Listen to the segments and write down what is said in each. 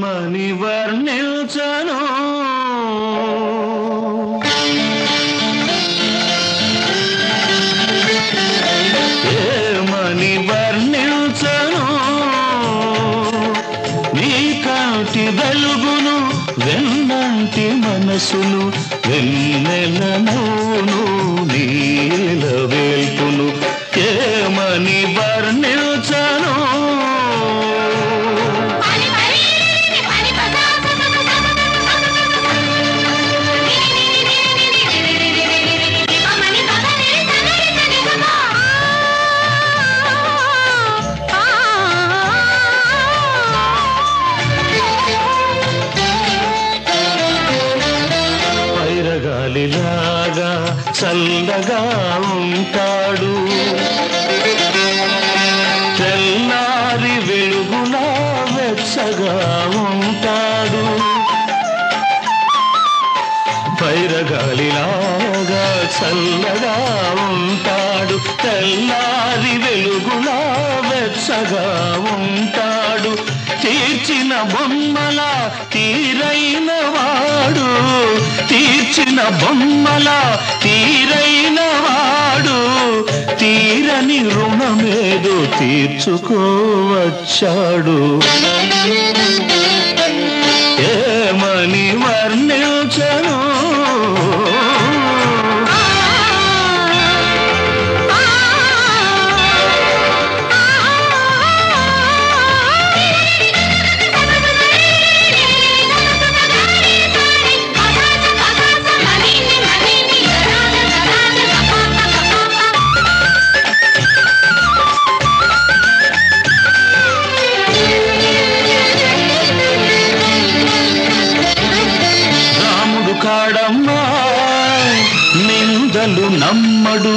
ఏమని వర్ణించను ఏమని వర్ణించను నీ కాంటి వెలుగును వెన్నంటి మనసును వెన్నెల నవ్వును నీల వేల్పును ఏమని వర్ణించను పని పని పని పదా మని పదా ని తనరి తని గమా పైరగాలిలాగా చల్లగా ఉంటాడు తెల్లారి వెలుగులా వెచ్చగా ఉంటాడు పైరగాలిలాగా చల్లగా ఉంటాడు తెల్లారి వెలుగులా వెచ్చగా ఉంటాడు తీర్చిన బొమ్మల తీరైన వాడు తీర్చిన బొమ్మల తీరైన వాడు తీరని రుణమేదో తీర్చుకోవచ్చాడు ఏమని వర్ణించను రాముడు కాడమ్మా నిందలు నమ్మడు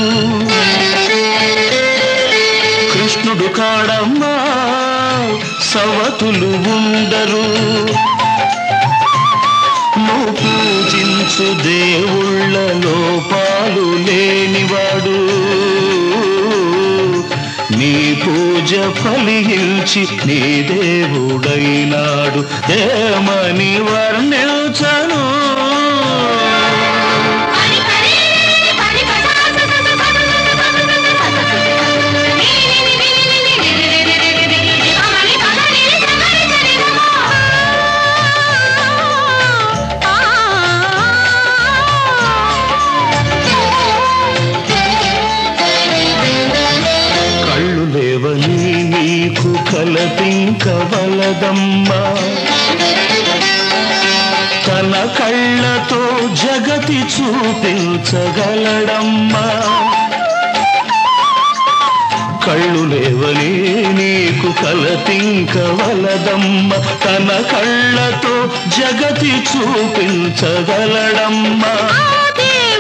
కృష్ణుడు కాడమ్మా సవతులు ఉండరు నువ్వు పూజించు దేవుళ్ళ లోపాలు లేనివాడు నీ పూజ ఫలించి నీ దేవుడైనాడు ఏమని వర్ణించను పని పని పని పదా మని పదా ని తనరి తని గమా కళ్ళు లేవని నీకు కలపింకవలదమ్మా తన కళ్ళతో జగతి చూపించగలడమ్మా కళ్ళు లేవని నీకు కలతింకవలదమ్మ తన కళ్ళతో జగతి చూపించగలడమ్మా ఆ